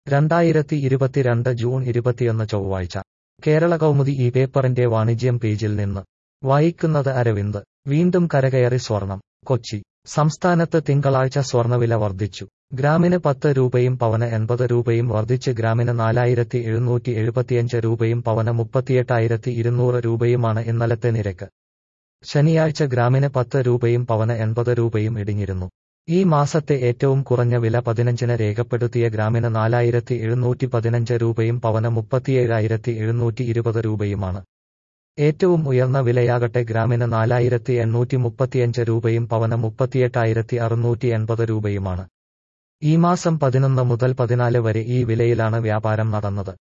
രണ്ടായിരത്തി ഇരുപത്തിരണ്ട് ജൂൺ ഇരുപത്തിയൊന്ന് ചൊവ്വാഴ്ച കേരള കൗമുദി ഈ പേപ്പറിന്റെ വാണിജ്യം പേജിൽ നിന്ന് വായിക്കുന്നത് അരവിന്ദ് വീണ്ടും കരകയറി സ്വർണം കൊച്ചി സംസ്ഥാനത്ത് തിങ്കളാഴ്ച സ്വർണവില വർദ്ധിച്ചു ഗ്രാമിന് പത്ത് രൂപയും പവന് എൺപത് രൂപയും വർദ്ധിച്ച് ഗ്രാമിന് നാലായിരത്തി എഴുന്നൂറ്റി എഴുപത്തിയഞ്ച് രൂപയും പവന് മുപ്പത്തിയെട്ടായിരത്തി ഇരുന്നൂറ് രൂപയുമാണ് ഇന്നലത്തെ നിരക്ക് ശനിയാഴ്ച ഗ്രാമിന് പത്ത് രൂപയും പവന് എൺപത് രൂപയും ഇടിഞ്ഞിരുന്നു ഈ മാസത്തെ ഏറ്റവും കുറഞ്ഞ വില പതിനഞ്ചിന് രേഖപ്പെടുത്തിയ ഗ്രാമിന് നാലായിരത്തി എഴുന്നൂറ്റി പതിനഞ്ച് രൂപയും പവന് മുപ്പത്തിയേഴായിരത്തി എഴുന്നൂറ്റി ഇരുപത് രൂപയുമാണ് ഏറ്റവും ഉയർന്ന വിലയാകട്ടെ ഗ്രാമിന് നാലായിരത്തി എണ്ണൂറ്റി മുപ്പത്തിയഞ്ച് രൂപയും പവന് മുപ്പത്തിയെട്ടായിരത്തി അറുന്നൂറ്റി എൺപത് രൂപയുമാണ് ഈ മാസം പതിനൊന്ന് മുതൽ പതിനാല് വരെ ഈ വിലയിലാണ് വ്യാപാരം നടന്നത്